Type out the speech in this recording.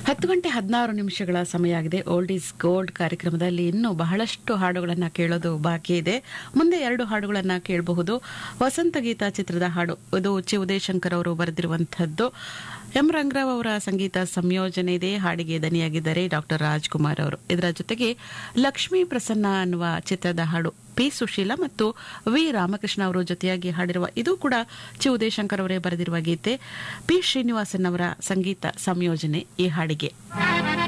ಹತ್ತು ಗಂಟೆ ಹದಿನಾರು ನಿಮಿಷಗಳ ಸಮಯ ಆಗಿದೆ ಓಲ್ಡ್ ಈಸ್ ಗೋಲ್ಡ್ ಕಾರ್ಯಕ್ರಮದಲ್ಲಿ ಇನ್ನೂ ಬಹಳಷ್ಟು ಹಾಡುಗಳನ್ನು ಕೇಳೋದು ಬಾಕಿ ಇದೆ ಮುಂದೆ ಎರಡು ಹಾಡುಗಳನ್ನು ಕೇಳಬಹುದು ವಸಂತ ಗೀತ ಚಿತ್ರದ ಹಾಡು ಇದು ಚಿ ಉದಯಶಂಕರ್ ಅವರು ಬರೆದಿರುವಂಥದ್ದು ಎಂ ರಂಗರಾವ್ ಅವರ ಸಂಗೀತ ಸಂಯೋಜನೆ ಇದೆ ಹಾಡಿಗೆ ದನಿಯಾಗಿದ್ದಾರೆ ಡಾಕ್ಟರ್ ರಾಜ್ಕುಮಾರ್ ಅವರು ಇದರ ಜೊತೆಗೆ ಲಕ್ಷ್ಮೀ ಪ್ರಸನ್ನ ಅನ್ನುವ ಚಿತ್ರದ ಹಾಡು ಪಿ ಸುಶೀಲ ಮತ್ತು ವಿ ರಾಮಕೃಷ್ಣ ಅವರು ಜೊತೆಯಾಗಿ ಹಾಡಿರುವ ಇದು ಕೂಡ ಚಿ ಉದಯಶಂಕರ್ ಅವರೇ ಬರೆದಿರುವ ಗೀತೆ ಪಿ ಶ್ರೀನಿವಾಸನ್ ಅವರ ಸಂಗೀತ ಸಂಯೋಜನೆ ಈ ಹಾಡಿಗೆ